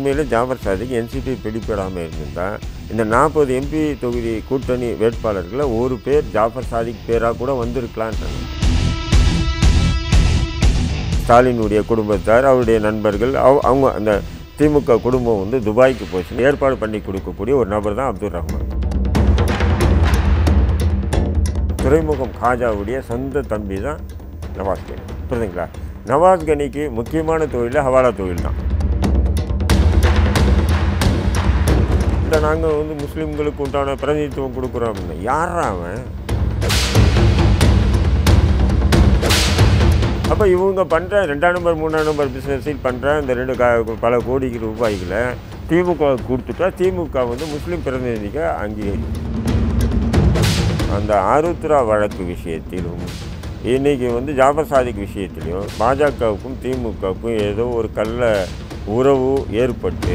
உண்மையிலே ஜாஃபர் சாதிக் என்சிபி பிடிபடாமல் இருந்திருந்தா இந்த நாற்பது எம்பி தொகுதி கூட்டணி வேட்பாளர்களில் ஒரு பேர் ஜாஃபர் சாதிக் பேராக கூட வந்திருக்கலான்றாங்க ஸ்டாலினுடைய குடும்பத்தார் அவருடைய நண்பர்கள் அவ- அவங்க அந்த திமுக குடும்பம் வந்து துபாய்க்கு போச்சு ஏற்பாடு பண்ணி கொடுக்கக்கூடிய ஒரு நபர் தான் அப்துல் ரஹ்மான் துறைமுகம் காஜாவுடைய சொந்த தம்பி தான் நவாஸ் கனி புரியுதுங்களா நவாஸ் கனிக்கு முக்கியமான தொழில் ஹவாலா தொழில் தான் இந்த நாங்கள் வந்து முஸ்லீம்களுக்கு உண்டான பிரதிநிதித்துவம் கொடுக்குறோம் அப்படின்னு யாரா அவன் அப்போ இவங்க பண்ணுற ரெண்டாம் நம்பர் மூணாம் நம்பர் பிஸ்னஸில் பண்ணுற இந்த ரெண்டு க பல கோடிக்கு ரூபாய்களை திமுக கொடுத்துட்டா திமுக வந்து முஸ்லீம் பிரதிநிதிக்கு அங்கீகரிக்கும் அந்த ஆருத்ரா வழக்கு விஷயத்திலும் இன்னைக்கு வந்து ஜாபர் சாதிக் விஷயத்திலையும் பாஜகவுக்கும் திமுகவுக்கும் ஏதோ ஒரு கள்ள உறவு ஏற்பட்டு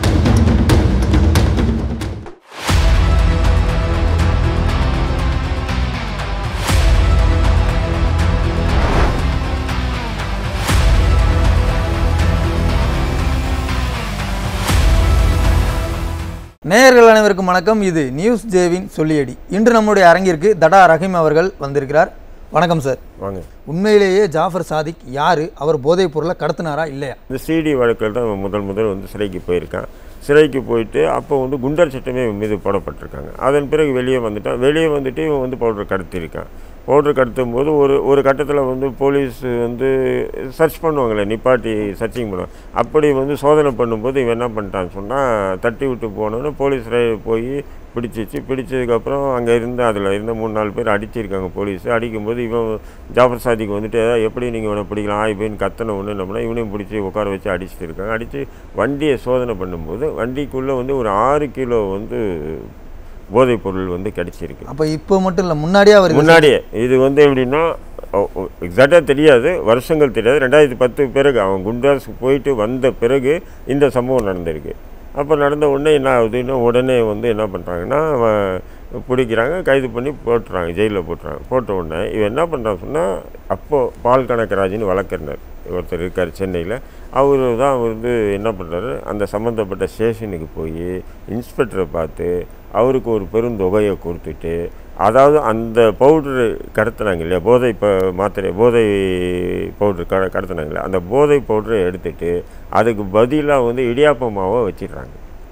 நேயர்கள் அனைவருக்கும் வணக்கம் இது நியூஸ் ஜேவின் சொல்லியடி இன்று நம்முடைய அரங்கிற்கு தடா ரஹீம் அவர்கள் வந்திருக்கிறார் வணக்கம் சார் வாங்க உண்மையிலேயே ஜாஃபர் சாதிக் யாரு அவர் போதைப் பொருளை கடத்தினாரா இல்லையா இந்த சிடி வழக்கில் தான் அவன் முதல் முதல் வந்து சிறைக்கு போயிருக்கான் சிறைக்கு போயிட்டு அப்போ வந்து குண்டர் சட்டமே இவன் மீது போடப்பட்டிருக்காங்க அதன் பிறகு வெளியே வந்துட்டான் வெளியே வந்துட்டு இவன் வந்து பவுடர் கடத்தியிருக்கான் பவுடர் கடத்தும் போது ஒரு ஒரு கட்டத்தில் வந்து போலீஸ் வந்து சர்ச் பண்ணுவாங்களே நிப்பாட்டி சர்ச்சிங் பண்ணுவாங்க அப்படி வந்து சோதனை பண்ணும்போது இவன் என்ன பண்ணிட்டான்னு சொன்னால் தட்டி விட்டு போனோன்னு போலீஸ் ரை- போய் பிடிச்சிச்சு பிடிச்சதுக்கப்புறம் அங்கே இருந்து அதில் இருந்த மூணு நாலு பேர் அடிச்சிருக்காங்க போலீஸ் அடிக்கும்போது இவன் ஜாஃபர் சாதிக்கு வந்துட்டு "ஏய், எப்படி நீங்கள் இவனை பிடிக்கலாம் ஆயிப்பேன்னு கத்தனை ஒன்று நம்மனா இவனையும் பிடிச்சி உட்கார வச்சு அடிச்சிட்டு இருக்காங்க அடித்து வண்டியை சோதனை பண்ணும்போது வண்டிக்குள்ளே வந்து ஒரு ஆறு கிலோ வந்து போதைப் பொருள் வந்து கிடச்சிருக்கு அப்ப இப்போ மட்டும் இல்லை முன்னாடியே அவர் இது- முன்னாடியே இது வந்து எப்படின்னா எக்ஸாக்டாக தெரியாது வருஷங்கள் தெரியாது ரெண்டாயிரத்தி பத்து பிறகு அவன் குண்டாஸ் போயிட்டு வந்த பிறகு இந்த சம்பவம் நடந்திருக்கு அப்போ நடந்த உடனே என்ன ஆகுதுன்னா உடனே வந்து என்ன பண்ணுறாங்கன்னா அவன் பிடிக்கிறாங்க கைது பண்ணி போட்டுறாங்க ஜெயிலில் போட்டுறாங்க போட்ட உடனே இவன் என்ன பண்ணுறான் சொன்னால் அப்போது பால் கணக்கராஜின்னு வழக்கறிஞர் ஒருத்தர் இருக்கார் சென்னையில் அவர் தான் வந்து என்ன பண்ணுறாரு அந்த சம்மந்தப்பட்ட ஸ்டேஷனுக்கு போய் இன்ஸ்பெக்டரை பார்த்து அவருக்கு ஒரு பெருந்தொகையை கொடுத்துட்டு அதாவது அந்த பவுட்ரு கடத்துனாங்க இல்லையா போதை இப்போ மாத்திரை போதை பவுட்ரு க கடத்துனாங்க இல்லையா அந்த போதை பவுட்ரை எடுத்துட்டு அதுக்கு பதிலாக வந்து இடியாப்ப மாவை வச்சிடுறாங்க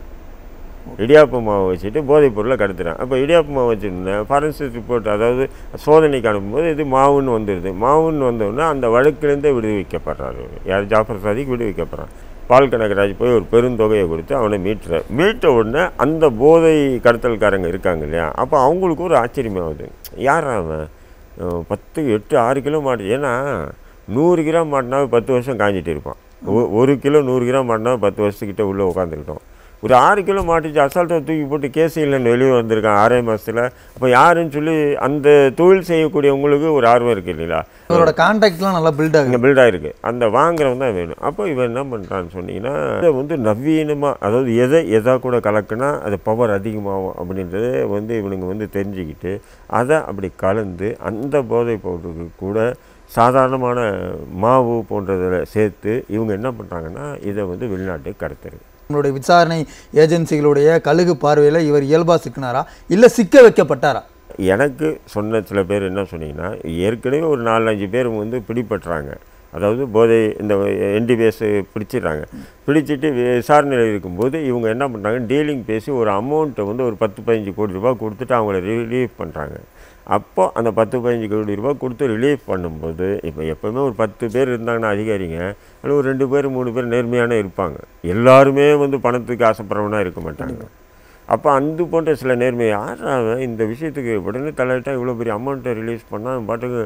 இடியாப்ப மாவை வச்சுட்டு போதைப் பொருளை கடத்துறாங்க அப்போ இடியாப்ப மாவு வச்சுருந்தேன் ஃபாரன்சிக் ரிப்போர்ட் அதாவது சோதனைக்கு அனுப்பும்போது இது மாவுன்னு வந்துடுது மாவுன்னு வந்தோடனே அந்த வழக்கிலேருந்தே விடுவிக்கப்படுறாரு யார் ஜாஃபர் சாதிக் விடுவிக்கப்படுறான் பால் கனகராஜ் போய் ஒரு பெருந்தொகையை கொடுத்து அவனை மீட்டுற மீட்ட உடனே அந்த போதை கடத்தல்காரங்க இருக்காங்க இல்லையா அப்போ அவங்களுக்கு ஒரு ஆச்சரியமாகுது யார் அவன் அஹ் பத்து எட்டு ஆறு கிலோ மாட்டு ஏன்னா நூறு கிராம் மாட்டினா பத்து வருஷம் காஞ்சிட்டு இருப்பான் ஒ- ஒரு கிலோ நூறு கிராம் மாட்டினா பத்து வருஷத்துக்கிட்ட உள்ளே உட்காந்துருக்கோம் ஒரு ஆறு கிலோ மாட்டிச்சு அசால்ட்டாக தூக்கி போட்டு கேஸ் இல்லைன்னு வெளியே வந்திருக்கான் ஆறே மாதத்தில் அப்போ யாருன்னு சொல்லி அந்த தொழில் செய்யக்கூடியவங்களுக்கு ஒரு ஆர்வம் இருக்குது இல்லைங்களா இவரோட கான்டாக்ட்லாம் நல்லா பில்ட் ஆகுது இங்கே பில்ட் ஆகிருக்கு அந்த வாங்குறவன் தான் வேணும் அப்போ இவன் என்ன பண்ணுறான்னு சொன்னீங்கன்னா இதை வந்து நவீனமாக அதாவது எதை எதா கூட கலக்குனா அது பவர் அதிகமாகும் அப்படின்றத வந்து இவனுங்க வந்து தெரிஞ்சுக்கிட்டு அதை அப்படி கலந்து அந்த போதை பவுடருக்கு கூட சாதாரணமான மாவு போன்றதில் சேர்த்து இவங்க என்ன பண்ணுறாங்கன்னா இதை வந்து வெளிநாட்டுக்கு கடத்துறது நம்மளுடைய விசாரணை ஏஜென்சிகளுடைய கழுகு பார்வையில இவர் இயல்பா சிக்கினாரா இல்ல சிக்க வைக்கப்பட்டாரா எனக்கு சொன்ன சில பேர் என்ன சொன்னீங்கன்னா ஏற்கனவே ஒரு நாலஞ்சு பேர் வந்து பிடிபட்டுறாங்க அதாவது போதை இந்த என்டிபிஎஸ் பிடிச்சிடுறாங்க பிடிச்சிட்டு விசாரணையில் இருக்கும்போது இவங்க என்ன பண்ணுறாங்க டீலிங் பேசி ஒரு அமௌண்ட்டை வந்து ஒரு பத்து பதினஞ்சு கோடி ரூபாய் கொடுத்துட்டு அவங்கள ரிலீஃப் பண்ணுறாங்க அப்போ அந்த பத்து பதினஞ்சு கோடி ரூபாய் கொடுத்து ரிலீஃப் பண்ணும்போது இப்போ எப்போவுமே ஒரு பத்து பேர் இருந்தாங்கன்னா அதிகாரிங்க அதில் ஒரு ரெண்டு பேர் மூணு பேர் நேர்மையான இருப்பாங்க எல்லாருமே வந்து பணத்துக்கு ஆசைப்படுறவனா இருக்க மாட்டாங்க அப்போ அந்த போன்ற சில நேர்மை யார் அவன் இந்த விஷயத்துக்கு உடனே தலையிட்டா இவ்வளோ பெரிய அமௌண்ட்டை ரிலீஸ் பண்ணால் அவன் பாட்டுக்கு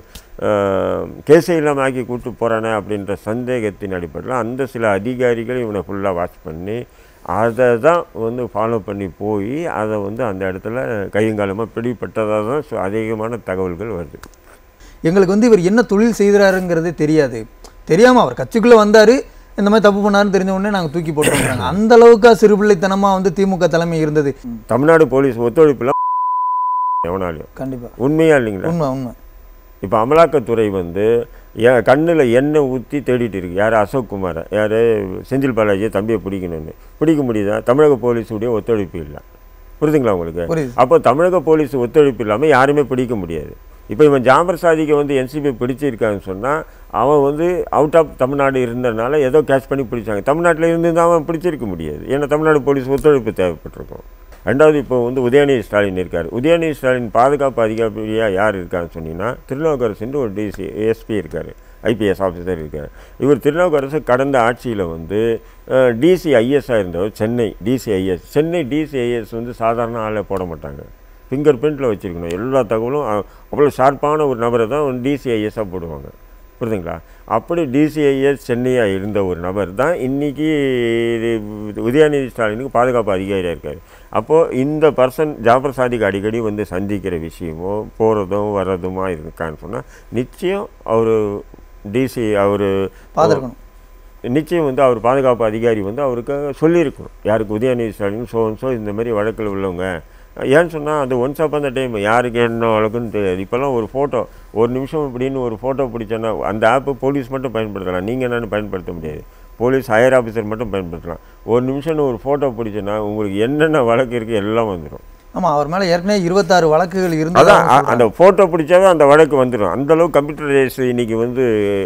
கேஸே இல்லாமல் ஆக்கி கூட்டு போகிறானே அப்படின்ற சந்தேகத்தின் அடிப்படையில் அந்த சில அதிகாரிகள் இவனை ஃபுல்லாக வாட்ச் பண்ணி அதை தான் வந்து ஃபாலோ பண்ணி போய் அதை வந்து அந்த இடத்துல கையங்காலமாக பிடிப்பட்டதாக தான் சு- அதிகமான தகவல்கள் வருது எங்களுக்கு வந்து இவர் என்ன தொழில் செய்கிறாருங்கிறதே தெரியாது தெரியாம அவர் கட்சிக்குள்ள வந்தாரு இந்த மாதிரி தப்பு பண்ணாருன்னு தெரிஞ்ச உடனே நாங்க தூக்கி போட்டோம்ன்றாங்க அந்த அளவுக்கு சிறுபிள்ளைத்தனமா வந்து திமுக தலைமை இருந்தது தமிழ்நாடு போலீஸ் ஒத்துழைப்பில் எவனாலையும் கண்டிப்பா உண்மையா இல்லைங்களா உண்மை உண்மை இப்போ அமலாக்கத்துறை வந்து என் கண்ணில் எண்ணெய் ஊற்றி தேடிட்டு இருக்கு யார் அசோக் குமாரை யார் செந்தில் பாலாஜியை தம்பியை பிடிக்கணும்னு பிடிக்க முடியுதா தமிழக போலீஸுடைய ஒத்துழைப்பு இல்லை புரியுதுங்களா உங்களுக்கு புரியுது அப்போ தமிழக போலீஸ் ஒத்துழைப்பு இல்லாமல் யாருமே பிடிக்க முடியாது இப்போ இவன் ஜாம்பர் சாதிக்கு வந்து என்சிபி பிடிச்சிருக்கான்னு சொன்னால் அவன் வந்து அவுட் ஆஃப் தமிழ்நாடு இருந்ததுனால ஏதோ கேட்ச் பண்ணி பிடிச்சாங்க தமிழ்நாட்டில் இருந்து தான் அவன் பிடிச்சிருக்க முடியாது ஏன்னா தமிழ்நாடு போலீஸ் ஒத்துழைப்பு தேவைப்பட்டிருக்கும் ரெண்டாவது இப்போ வந்து உதயநிதி ஸ்டாலின் இருக்கார் உதயநிதி ஸ்டாலின் பாதுகாப்பு அதிகாரியாக யார் இருக்கான்னு சொன்னீங்கன்னா திருநாவுக்கரசுன்னு ஒரு டிசி எஸ்பி இருக்கார் ஐபிஎஸ் ஆஃபீஸர் இருக்கார் இவர் திருநாவுக்கரசு கடந்த ஆட்சியில் வந்து டிசி ஐஎஸ்ஸாக இருந்தவர் சென்னை டிசிஐஎஸ் சென்னை டிசிஐஎஸ் வந்து சாதாரண ஆளை போட மாட்டாங்க ஃபிங்கர் பிரிண்ட்டில் வச்சுருக்கணும் எல்லா தகவலும் அ- அவ்வளோ ஷார்ப்பான ஒரு நபரை தான் டிசிஐஎஸ்ஸாக போடுவாங்க புரியுதுங்களா அப்படி டிசிஐஎஸ் சென்னையாக இருந்த ஒரு நபர் தான் இன்றைக்கி உதயநிதி ஸ்டாலினுக்கு பாதுகாப்பு அதிகாரியாக இருக்கார் அப்போது இந்த பர்சன் ஜாஃபர் சாதிக் அடிக்கடி வந்து சந்திக்கிற விஷயமோ போகிறதும் வர்றதுமா இருக்கான்னு சொன்னால் நிச்சயம் அவர் டிசி அவர் பார்த்துருக்கணும் நிச்சயம் வந்து அவர் பாதுகாப்பு அதிகாரி வந்து அவருக்கு சொல்லியிருக்கணும் யாருக்கு உதயநிதி ஸ்டாலின் ஸோ ஸோ இந்த மாதிரி வழக்கில் உள்ளவங்க ஏன்னு சொன்னால் அது ஒன்ஸ் அப் அந்த டைம் யாருக்கு என்ன வழக்குன்னு தெரியாது இப்போல்லாம் ஒரு ஃபோட்டோ ஒரு நிமிஷம் இப்படின்னு ஒரு ஃபோட்டோ பிடிச்சோன்னா அந்த ஆப்பு போலீஸ் மட்டும் பயன்படுத்தலாம் நீங்கள் என்னென்னு பயன்படுத்த முடியாது போலீஸ் ஹையர் ஆஃபீஸர் மட்டும் பயன்படுத்தலாம் ஒரு நிமிஷம்னு ஒரு ஃபோட்டோ பிடிச்சோன்னா உங்களுக்கு என்னென்ன வழக்கு இருக்குது எல்லாம் வந்துடும் ஆமா அவர் மேல ஏற்கனவே இருபத்தாறு வழக்குகள் அதான் இருந்ததா அ- அந்த ஃபோட்டோ பிடிச்சாவே அந்த வழக்கு வந்துடும் அந்தளவுக்கு கம்ப்யூட்டரைஸ் இன்னைக்கு வந்து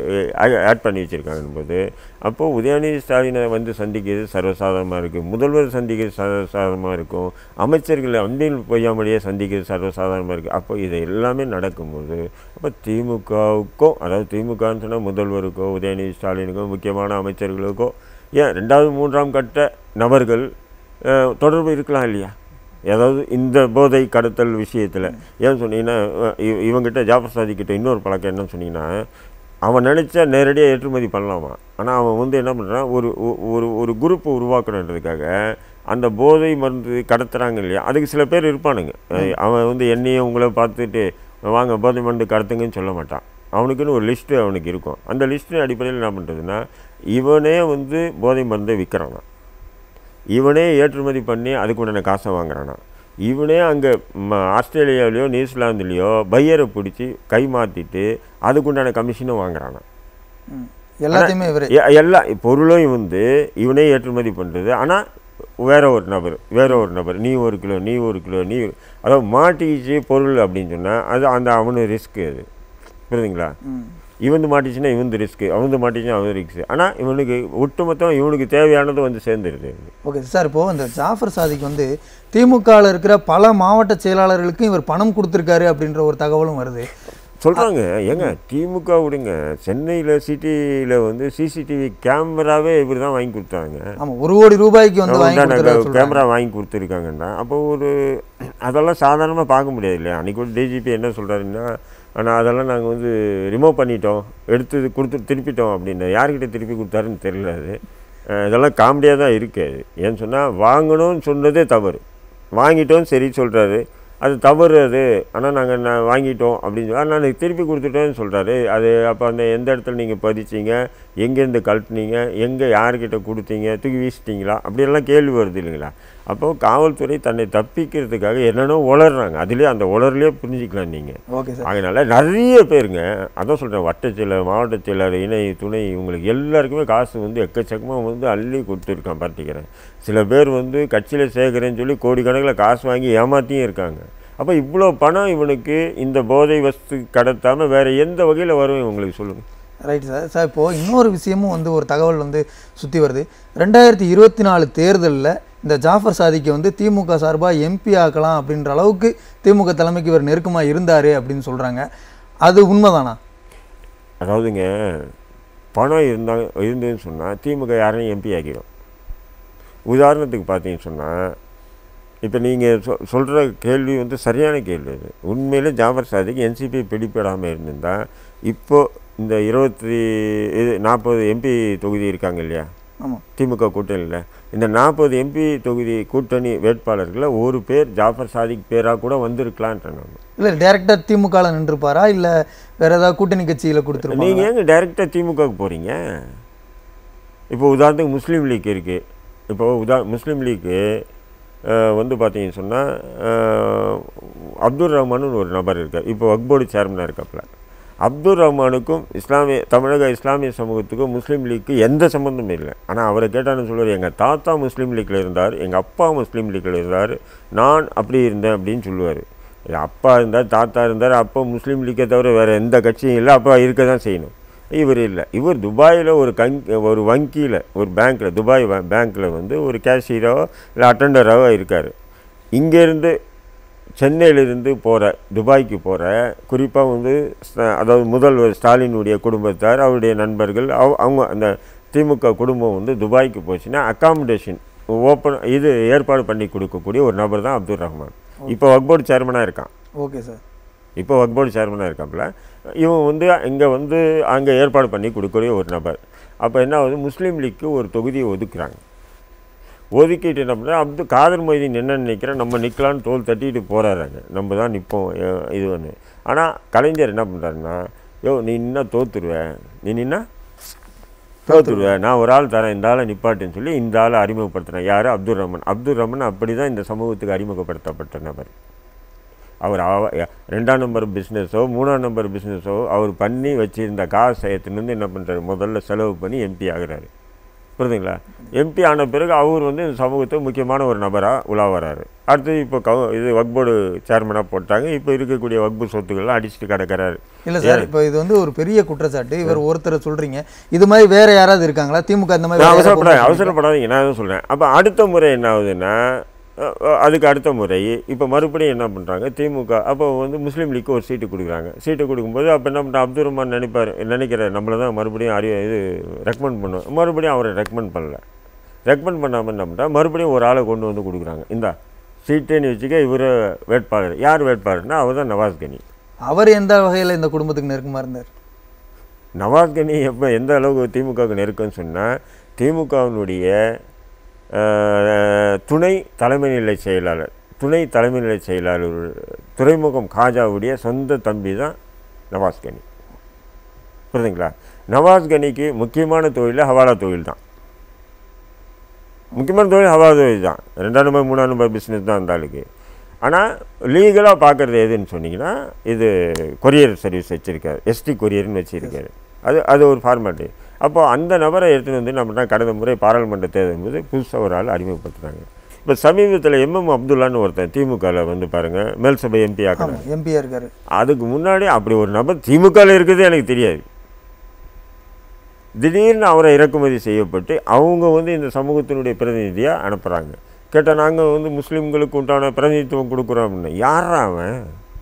ஆட் பண்ணி வச்சுருக்காங்க போது அப்போது உதயநிதி ஸ்டாலினை வந்து சந்திக்கிறது சர்வசாதாரணமாக இருக்குது முதல்வர் சந்திக்கிறது சர்வசாதாரணமாக இருக்கும் அமைச்சர்கள் அன்பில் பொய்யாமலேயே சந்திக்கிறது சர்வசாதாரணமாக இருக்குது அப்போ இது எல்லாமே நடக்கும்போது அப்போ திமுகவுக்கும் அதாவது திமுகன்னு சொன்னால் முதல்வருக்கோ உதயநிதி ஸ்டாலினுக்கோ முக்கியமான அமைச்சர்களுக்கோ ஏன் ரெண்டாவது மூன்றாம் கட்ட நபர்கள் அஹ், தொடர்பு இருக்கலாம் இல்லையா ஏதாவது இந்த போதை கடத்தல் விஷயத்தில் ஏன் சொன்னீங்கன்னா அஹ் இவ- இவங்கிட்ட ஜாஃபர் சாதி கிட்ட இன்னொரு பழக்கம் என்னன்னு சொன்னீங்கன்னா அவன் நினச்சா நேரடியாக ஏற்றுமதி பண்ணலாமா ஆனால் அவன் வந்து என்ன பண்ணுறான் ஒரு ஒ- ஒரு ஒரு குரூப் உருவாக்கணுன்றதுக்காக அந்த போதை மருந்து கடத்துறாங்க இல்லையா அதுக்கு சில பேர் இருப்பானுங்க அஹ் அவன் வந்து என்னையும் உங்களை பார்த்துட்டு வாங்க போதை மருந்து கடத்துங்கன்னு சொல்ல மாட்டான் அவனுக்குன்னு ஒரு லிஸ்ட்டு அவனுக்கு இருக்கும் அந்த லிஸ்ட்டு அடிப்படையில் என்ன பண்ணுறதுன்னா இவனே வந்து போதை மருந்தை விற்கிறானா இவனே ஏற்றுமதி பண்ணி அதுக்கு உண்டான காசை வாங்குறானா இவனே அங்கே ஆஸ்திரேலியாவிலையோ நியூசிலாந்துலேயோ பையரை பிடிச்சி கை மாற்றிட்டு அதுக்குண்டான கமிஷனும் வாங்குறானா ம். எல்லாத்தையுமே இவரு எ- எல்லா பொருளும் வந்து இவனே ஏற்றுமதி பண்ணுறது ஆனால் வேற ஒரு நபர் வேற ஒரு நபர் நீ ஒரு கிலோ நீ ஒரு கிலோ நீ ஒரு- அதாவது மாட்டிக்கிச்சு பொருள் அப்படின்னு சொன்னால் அது அந்த அவனு ரிஸ்க்கு அது புரியுதுங்களா ம். இவந்து மாட்டிச்சுன்னா இவந்து ரிஸ்க்கு அவந்து மாட்டிச்சுன்னா அவன் ரிஸ்க்கு ஆனால் இவனுக்கு ஒட்டுமொத்தம் இவனுக்கு தேவையானது வந்து சேர்ந்துருது ஓகே சார் இப்போ இந்த ஜாஃபர் சாதிக் வந்து திமுகவில் இருக்கிற பல மாவட்ட செயலாளர்களுக்கும் இவர் பணம் கொடுத்துருக்காரு அப்படின்ற ஒரு தகவலும் வருது சொல்கிறாங்க ஏங்க திமுக விடுங்க சென்னையில் சிட்டியில் வந்து சிசிடிவி கேமராவே இவர் தான் வாங்கி கொடுத்தாங்க ஆமா ஒரு கோடி ரூபாய்க்கு வந்து வாங்கி உண்டான கொடுத்துருக்காரு சொல்றாங்க. கேமரா வாங்கி கொடுத்துருக்காங்கன்னா அப்போ ஒரு அதெல்லாம் சாதாரணமாக பார்க்க முடியாது இல்லையா அன்றைக்கி ஒரு டிஜிபி என்ன சொல்கிறாருன்னா ஆனால் அதெல்லாம் நாங்கள் வந்து ரிமூவ் பண்ணிட்டோம் எடுத்து கொடுத்து திருப்பிட்டோம் அப்படின்னு யார்கிட்ட திருப்பி கொடுத்தாருன்னு தெரியல அது அஹ் இதெல்லாம் காமெடியாக தான் இருக்கு அது ஏன்னு சொன்னால் வாங்கணும்னு சொன்னதே தவறு வாங்கிட்டோம் சரி சொல்கிறாரு அது தவறு அது ஆனால் நாங்கள் நான் வாங்கிட்டோம் அப்படின்னு சொல்லி ஆனால் எனக்கு திருப்பி கொடுத்துட்டேன்னு சொல்கிறாரு அது அப்போ அந்த எந்த இடத்துல நீங்கள் பதிச்சீங்க எங்கேருந்து கழட்டுனீங்க எங்கே யார்கிட்ட கொடுத்தீங்க தூக்கி வீசிட்டீங்களா அப்படியெல்லாம் கேள்வி வருது இல்லைங்களா அப்போது காவல்துறை தன்னை தப்பிக்கிறதுக்காக என்னென்னோ உளர்றாங்க அதுலேயே அந்த உளர்லேயே புரிஞ்சிக்கலாம் நீங்கள் ஓகே சார் அதனால் நிறைய பேருங்க அதான் சொல்கிறேன் வட்டச் செயலர் மாவட்ட செயலர் இணை துணை இவங்களுக்கு எல்லாருக்குமே காசு வந்து எக்கச்சக்கமாக வந்து அள்ளி கொடுத்துருக்கான் பார்த்திக்கிறேன் சில பேர் வந்து கட்சியில் சேர்க்குறேன்னு சொல்லி கோடிக்கணக்கில் காசு வாங்கி ஏமாத்தியும் இருக்காங்க அப்போ இவ்வளோ பணம் இவனுக்கு இந்த போதை வஸ்து கடத்தாமல் வேறு எந்த வகையில் வரும் இவங்களுக்கு சொல்லுங்கள் ரைட் சார் சார் இப்போது இன்னொரு விஷயமும் வந்து ஒரு தகவல் வந்து சுற்றி வருது ரெண்டாயிரத்தி இருபத்தி நாலு தேர்தலில் இந்த ஜாஃபர் சாதிக்கு வந்து திமுக சார்பாக எம்பி ஆக்கலாம் அப்படின்ற அளவுக்கு திமுக தலைமைக்கு இவர் நெருக்கமாக இருந்தார் அப்படின்னு சொல்கிறாங்க அது உண்மைதானா அதாவதுங்க பணம் இருந்தாங்க இருந்ததுன்னு சொன்னால் திமுக யாரையும் எம்பி ஆக்கிடும் உதாரணத்துக்கு பார்த்தீங்கன்னு சொன்னால் இப்போ நீங்கள் சொ சொல்கிற கேள்வி வந்து சரியான கேள்வி அது உண்மையிலே ஜாஃபர் சாதிக்கு என்சிபி பிடிபடாமல் இருந்திருந்தா இப்போ இந்த இருபத்தி இது நாற்பது எம்பி தொகுதி இருக்காங்க இல்லையா ஆமாம் திமுக கூட்டணியில் இந்த நாற்பது எம்பி தொகுதி கூட்டணி வேட்பாளர்களில் ஒரு பேர் ஜாஃபர் சாதிக் பேராக கூட வந்திருக்கலான்ட்டு நான் இல்லை டேரெக்டாக திமுகவில் நின்றுப்பாரா இல்லை வேற ஏதாவது கூட்டணி கட்சியில் கொடுத்துருப்பாங்க நீங்கள் ஏங்க டைரெக்டாக திமுகவுக்கு போகிறீங்க இப்போ உதாரணத்துக்கு முஸ்லீம் லீக் இருக்குது இப்போ உதா முஸ்லீம் லீக்கு அஹ், வந்து பார்த்தீங்கன்னு சொன்னால் அப்துல் ரஹ்மான்னு ஒரு நபர் இருக்கார் இப்போ வக்போர்டு சேர்மனாக இருக்காப்புல அப்துல் ரஹ்மானுக்கும் இஸ்லாமிய தமிழக இஸ்லாமிய சமூகத்துக்கும் முஸ்லீம் லீக்கு எந்த சம்மந்தமும் இல்லை ஆனால் அவரை கேட்டான்னு சொல்லுவார் எங்கள் தாத்தா முஸ்லீம் லீக்கில் இருந்தார் எங்கள் அப்பா முஸ்லீம் லீக்கில் இருந்தார் நான் அப்படி இருந்தேன் அப்படின்னு சொல்லுவார் அப்பா இருந்தார் தாத்தா இருந்தார் அப்போ முஸ்லீம் லீக்கை தவிர வேறு எந்த கட்சியும் இல்லை அப்போ இருக்க தான் செய்யணும் இவர் இல்லை இவர் துபாயில் ஒரு கங் ஒரு வங்கியில் ஒரு பேங்க்கில் துபாய் பேங்க்கில் வந்து ஒரு கேஷியரோ இல்லை அட்டண்டராகவோ இருக்கார் இங்கேருந்து சென்னையிலிருந்து போகிற துபாய்க்கு போகிற குறிப்பாக வந்து ஸ்ட- அதாவது முதல்வர் ஸ்டாலினுடைய குடும்பத்தார் அவருடைய நண்பர்கள் அவ அவங்க அந்த திமுக குடும்பம் வந்து துபாய்க்கு போச்சுன்னா அக்காமடேஷன் ஓப்பன் இது ஏற்பாடு பண்ணி கொடுக்கக்கூடிய ஒரு நபர் தான் அப்துல் ரஹ்மான் இப்போ வக் போர்டு சேர்மனாக இருக்கான் ஓகே சார் இப்போ வக் போர்டு சேர்மனாக இருக்காப்புல இவன் வந்து இங்கே வந்து அங்கே ஏற்பாடு பண்ணி கொடுக்கக்கூடிய ஒரு நபர் அப்போ என்ன ஆகுது முஸ்லீம் லீக்கு ஒரு தொகுதியை ஒதுக்குறாங்க ஒதுக்கிட்டு என்ன பண்ணுறா அப்து காதர் மொய்தீன் என்ன நினைக்கிறேன் நம்ம நிற்கலான்னு தோல் தட்டிட்டு போகிறாங்க நம்ம தான் நிற்போம் இது ஒன்று ஆனால் கலைஞர் என்ன பண்ணுறாருன்னா யோ நீ நின்னா தோத்துருவேன் நீ நின்னா தோத்துருவேன் நான் ஒரு ஆள் தரேன் இந்த ஆளை நிப்பாட்டுன்னு சொல்லி இந்த ஆளை அறிமுகப்படுத்துகிறேன் யார் அப்துல் ரஹ்மான் அப்துல் ரஹ்மான் அப்படி தான் இந்த சமூகத்துக்கு அறிமுகப்படுத்தப்பட்ட நபர் அவர் அவ- ரெண்டாம் நம்பர் பிஸ்னஸோ மூணாம் நம்பர் பிஸ்னஸோ அவர் பண்ணி வச்சிருந்த காசை எடுத்துன்னு என்ன பண்ணுறாரு முதல்ல செலவு பண்ணி எம்பி ஆகுறாரு புரியுதுங்களா எம்பி ஆன பிறகு அவர் வந்து இந்த சமூகத்துக்கு முக்கியமான ஒரு நபராக உலா வராரு அடுத்து இப்போ கவு இது வக்போர்டு சேர்மனாக போட்டாங்க இப்போ இருக்கக்கூடிய வக்பு சொத்துக்கள்லாம் அடிச்சுட்டு கிடக்கிறாரு இல்ல சார் இப்போ இது வந்து ஒரு பெரிய குற்றச்சாட்டு இவர் ஒருத்தரை சொல்றீங்க இது மாதிரி வேற யாராவது இருக்காங்களா திமுக இந்த மாதிரி நான் வேற யாராவது அவசரப்படாத போட்டு அவசரப்படாதீங்க நான் தான் சொல்கிறேன் அப்போ அடுத்த முறை என்ன ஆகுதுன்னா அஹ், அஹ், அதுக்கு அடுத்த முறை இப்போ மறுபடியும் என்ன பண்ணுறாங்க திமுக அப்போ வந்து முஸ்லீம் லீக்கு ஒரு சீட்டு கொடுக்குறாங்க சீட்டு கொடுக்கும்போது அப்போ என்ன பண்ணுற அப்துல் ரஹ்மான் நினைப்பார் நினைக்கிற நம்மளை தான் மறுபடியும் அறி இது ரெக்கமெண்ட் பண்ணுவோம் மறுபடியும் அவரை ரெக்கமெண்ட் பண்ணல ரெக்கமெண்ட் பண்ணாமல் என்ன பண்ணுறா மறுபடியும் ஒரு ஆளை கொண்டு வந்து கொடுக்குறாங்க இந்தா சீட்டுன்னு வச்சுக்க இவர் வேட்பாளர் யார் வேட்பாளர்னா அவர் தான் நவாஸ் கனி அவர் எந்த வகையில இந்த குடும்பத்துக்கு நெருக்கமா இருந்தார் நவாஸ் கனி எப்போ எந்த அளவுக்கு திமுகவுக்கு நெருக்கம்னு சொன்னால் திமுகவினுடைய துணை தலைமை நிலை செயலாளர் துணை தலைமை நிலை செயலாளர் துறைமுகம் காஜாவுடைய சொந்த தம்பி தான் நவாஸ் கனி புரியுதுங்களா நவாஸ் கனிக்கு முக்கியமான தொழில் ஹவாலா தொழில் தான் முக்கியமான தொழில் ஹவாலா தொழில் தான் ரெண்டாம் நம்பர் மூணாம் நம்பர் பிஸ்னஸ் தான் அந்த ஆளுக்கு ஆனால் லீகலாக பார்க்குறது எதுன்னு சொன்னீங்கன்னா இது கொரியர் சர்வீஸ் வச்சுருக்காரு எஸ்டி கொரியர்னு வச்சுருக்காரு அது அது ஒரு ஃபார்மேட்டு அப்போது அந்த நபரை எடுத்துகிட்டு வந்து நம்ம தான் கடந்த முறை பாராளுமன்ற தேர்தல் போது புதுசாக ஒரு ஆள் அறிமுகப்படுத்துனாங்க இப்போ சமீபத்தில் எம்எம் அப்துல்லான்னு ஒருத்தன் திமுகவில் வந்து பாருங்கள் மேல் சபை எம்பி ஆக்கணும் ஆமா எம்பியா இருக்காரு அதுக்கு முன்னாடி அப்படி ஒரு நபர் திமுகவில் இருக்கிறது எனக்கு தெரியாது திடீர்னு அவரை இறக்குமதி செய்யப்பட்டு அவங்க வந்து இந்த சமூகத்தினுடைய பிரதிநிதியாக அனுப்புகிறாங்க கேட்டால் நாங்கள் வந்து முஸ்லீம்களுக்கு உண்டான பிரதிநிதித்துவம் கொடுக்குறோம் அப்படின்னு யாரா அவன்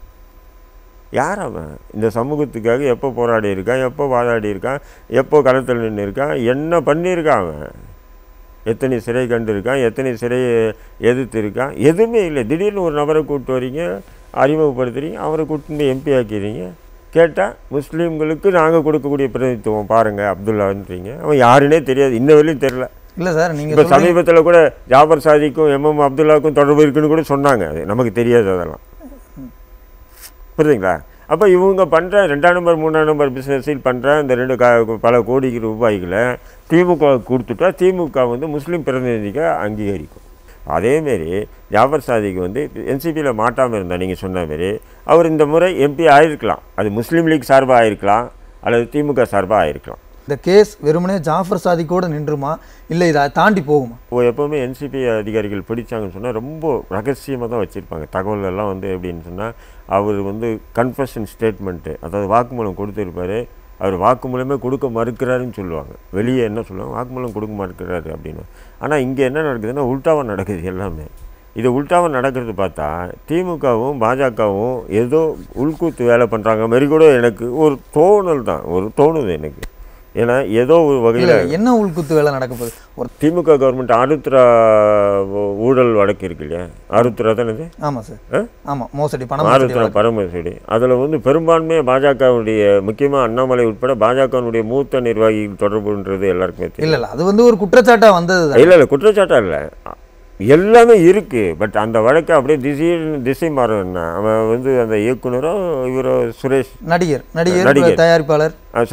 யார் அவன் இந்த சமூகத்துக்காக எப்போ போராடி இருக்கான் எப்போ வாதாடி இருக்கான் எப்போ களத்தில் நின்று இருக்கான் என்ன பண்ணியிருக்கான் அவன் எத்தனை சிறை கண்டு இருக்கான் எத்தனை சிறையை எதிர்த்து இருக்கான் எதுவுமே இல்லை திடீர்னு ஒரு நபரை கூப்பிட்டு வரீங்க அறிமுகப்படுத்துறீங்க அவரை கூப்பிட்டு போய் எம்பி ஆக்கிறீங்க கேட்டால் முஸ்லீம்களுக்கு நாங்கள் கொடுக்கக்கூடிய பிரதிநிதித்துவம் பாருங்கள் அப்துல்லான்றீங்க அவன் யாருன்னே தெரியாது இன்ன வரையும் தெரில இல்ல சார் நீங்க இப்போ சொல்றீங்க சமீபத்தில் கூட ஜாபர் சாதிக்கும் எம்எம் அப்துல்லாவுக்கும் தொடர்பு இருக்குன்னு கூட சொன்னாங்க அது நமக்கு தெரியாது அதெல்லாம் புரியுதுங்களா அப்போ இவங்க பண்ணுற ரெண்டாம் நம்பர் மூணாம் நம்பர் பிஸ்னஸில் பண்ணுற இந்த ரெண்டு கா பல கோடி ரூபாய்களை திமுக கொடுத்துட்டா திமுக வந்து முஸ்லீம் பிரதிநிதிக்கு அங்கீகரிக்கும் அதேமாரி ஜாஃபர் சாதிக்கு வந்து என்சிபியில் மாட்டாமல் இருந்தால் நீங்கள் சொன்ன மாரி அவர் இந்த முறை எம்பி ஆயிருக்கலாம் அது முஸ்லீம் லீக் சார்பாக ஆயிருக்கலாம் அல்லது திமுக சார்பாக ஆயிருக்கலாம் இந்த கேஸ் வெறுமனே ஜாஃபர் சாதிக்கோட நின்றுமா இல்ல இதை தாண்டி போகுமா இப்போ எப்போவுமே என்சிபி அதிகாரிகள் பிடிச்சாங்கன்னு சொன்னால் ரொம்ப ரகசியமாக தான் வச்சுருப்பாங்க தகவல் எல்லாம் வந்து எப்படின்னு சொன்னால் அவர் வந்து கன்ஃபஷன் ஸ்டேட்மெண்ட்டு அதாவது வாக்குமூலம் கொடுத்துருப்பாரு அவர் வாக்குமூலமே கொடுக்க மறுக்கிறாருன்னு சொல்லுவாங்க வெளியே என்ன சொல்லுவாங்க வாக்குமூலம் கொடுக்க மறுக்கிறாரு அப்படின்னு ஆனால் இங்கே என்ன நடக்குதுன்னா உல்ட்டாவாக நடக்குது எல்லாமே இது உல்ட்டாவாக நடக்கிறது பார்த்தா திமுகவும் பாஜகவும் ஏதோ உள்கூத்து வேலை பண்ணுறாங்க மாதிரி கூட எனக்கு ஒரு தோணல் தான் ஒரு தோணுது எனக்கு ஏன்னா ஏதோ ஒரு வகையில் இல்ல என்ன உள்குத்து வேலை நடக்க போகுது ஒரு திமுக கவர்மெண்ட் ஆருத்ரா ஊழல் வழக்கு இருக்கு இல்லையா ஆருத்ரா தானே இது ஆமா சார் ஆ? ஆமா மோசடி பணம் மோசடி ஆருத்ரா வழக்கு. பரமேஸ்வரி அதில் வந்து பெரும்பான்மையாக பாஜகவுடைய முக்கியமாக அண்ணாமலை உட்பட பாஜகவுடைய மூத்த நிர்வாகிகள் தொடர்புன்றது எல்லாருக்குமே தெரியும் இல்ல இல்ல அது வந்து ஒரு குற்றச்சாட்டா வந்தது இல்லை இல்லை குற்றச்சாட்டா இல்லை எல்லாமே இருக்குது பட் அந்த வழக்கை அப்படியே திசை திசை மாறணும்னா அவன் வந்து அந்த இயக்குனரோ இவரோ சுரேஷ் நடிகர் நடிகர் நடிகர். தயாரிப்பாளர் ஆ, சுரேஷ்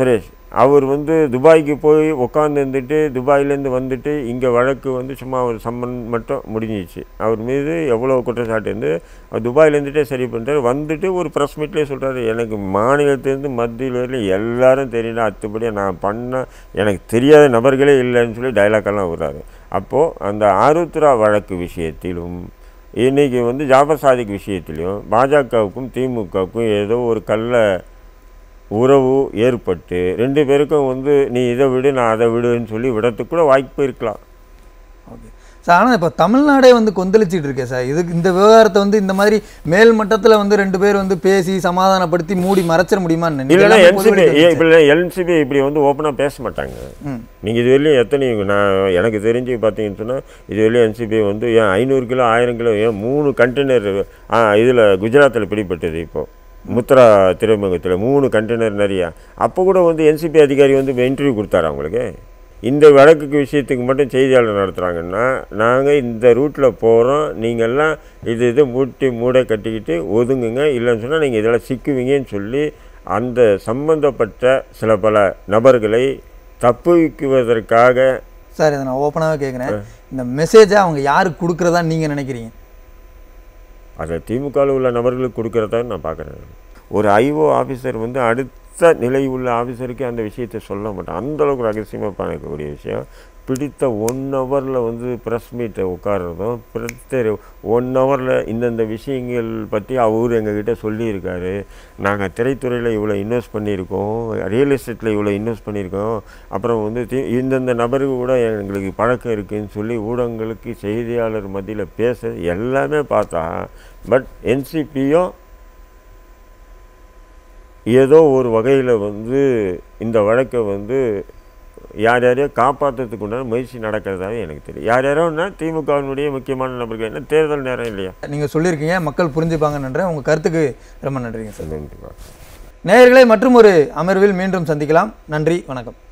அவர் வந்து துபாய்க்கு போய் உட்காந்து இருந்துட்டு துபாயிலேருந்து வந்துட்டு இங்கே வழக்கு வந்து சும்மா ஒரு சம்மன் மட்டும் முடிஞ்சிச்சு அவர் மீது எவ்வளோ குற்றச்சாட்டு இருந்து அவர் துபாயில் இருந்துட்டே சரி பண்ணிட்டார் வந்துட்டு ஒரு ப்ரெஸ் மீட்லேயே சொல்கிறாரு எனக்கு மாநிலத்திலேருந்து மத்தியில் வரையிலும் எல்லாரும் தெரியல அத்துப்படியாக நான் பண்ண எனக்கு தெரியாத நபர்களே இல்லைன்னு சொல்லி டைலாக்கெல்லாம் விடுறாரு அப்போது அந்த ஆருத்ரா வழக்கு விஷயத்திலும் இன்றைக்கி வந்து ஜாபர் சாதிக் விஷயத்திலையும் பாஜகவுக்கும் திமுகவுக்கும் ஏதோ ஒரு கள்ள உறவு ஏற்பட்டு ரெண்டு பேருக்கும் வந்து நீ இதை விடு நான் அதை விடுன்னு சொல்லி விடத்துக்கு கூட வாய்ப்பு இருக்கலாம் ஓகே சார் ஆனால் இப்போ தமிழ்நாடே வந்து கொந்தளிச்சிட்டு இருக்கே சார் இதுக்கு இந்த விவகாரத்தை வந்து இந்த மாதிரி மேல் மட்டத்தில் வந்து ரெண்டு பேர் வந்து பேசி சமாதானப்படுத்தி மூடி மறைச்சிட முடியுமான்னு இல்லைன்னா எல்லாமே என்சிபி பொதுவெளிக்கு வந்துருச்சு. இப்படி என்சிபி இப்படி வந்து ஓப்பனாக பேச மாட்டாங்க ம் நீங்கள் இது வரையிலும் எத்தனை நான் எனக்கு தெரிஞ்சு பார்த்தீங்கன்னு சொன்னால் இது வரையிலும் என்சிபி வந்து ஏன் ஐநூறு கிலோ ஆயிரம் கிலோ ஏன் மூணு கண்டெய்னர் இதில் குஜராத்தில் பிடிப்பட்டது இப்போது முத்ரா துறைமுகத்தில் மூணு கண்டெய்னர் நிறையா அப்போ கூட வந்து என்சிபி அதிகாரி வந்து இன்டர்வியூ கொடுத்தாரு அவங்களுக்கு இந்த வழக்குக்கு விஷயத்துக்கு மட்டும் செய்தியாளர் நடத்துகிறாங்கன்னா நாங்கள் இந்த ரூட்டில் போகிறோம் நீங்கள்லாம் இது இது மூட்டி மூடை கட்டிக்கிட்டு ஒதுங்குங்க இல்லைன்னு சொன்னால் நீங்கள் இதெல்லாம் சிக்குவீங்கன்னு சொல்லி அந்த சம்பந்தப்பட்ட சில பல நபர்களை தப்புவிக்குவதற்காக சார் இதை நான் ஓப்பனாகவே கேட்குறேன் இந்த மெசேஜை அவங்க யாருக்கு கொடுக்குறதா நீங்கள் நினைக்கிறீங்க அதை திமுகவில் உள்ள நபர்களுக்கு கொடுக்கறதா நான் பார்க்குறேன் ஒரு ஐஓ ஆஃபீஸர் வந்து அடுத்த நிலை உள்ள ஆஃபீஸருக்கு அந்த விஷயத்தை சொல்ல மாட்டான் அந்த அளவுக்கு ரகசியமாக பார்க்கக்கூடிய விஷயம் பிடித்த ஒன் ஹவரில் வந்து ப்ரெஸ் மீட்டை உட்கார்றதும் பிடித்த ஒன் ஹவரில் இந்தந்த விஷயங்கள் பற்றி அவர் எங்ககிட்ட சொல்லியிருக்காரு நாங்கள் திரைத்துறையில் இவ்வளோ இன்வெஸ்ட் பண்ணியிருக்கோம் ரியல் எஸ்டேட்டில் இவ்வளோ இன்வெஸ்ட் பண்ணியிருக்கோம் அப்புறம் வந்து தி- இந்தந்த நபருக்கு கூட எங்களுக்கு பழக்கம் இருக்குன்னு சொல்லி ஊடகங்களுக்கு செய்தியாளர் மத்தியில் பேச எல்லாமே பார்த்தா பட் என்சிபியும் ஏதோ ஒரு வகையில் வந்து இந்த வழக்கை வந்து யார் யாரையோ காப்பாற்றுறதுக்கு உண்டான முயற்சி நடக்கிறதாவே எனக்கு தெரியும் யார் யாரோன்னா திமுகவினுடைய முக்கியமான நபர்கள் என்ன தேர்தல் நேரம் இல்லையா நீங்கள் சொல்லியிருக்கீங்க மக்கள் புரிஞ்சுப்பாங்கன்னு நன்றேன் உங்கள் கருத்துக்கு ரொம்ப நன்றிங்க சார் நன்றி. நேயர்களை மற்றும் ஒரு அமர்வில் மீண்டும் சந்திக்கலாம் நன்றி வணக்கம்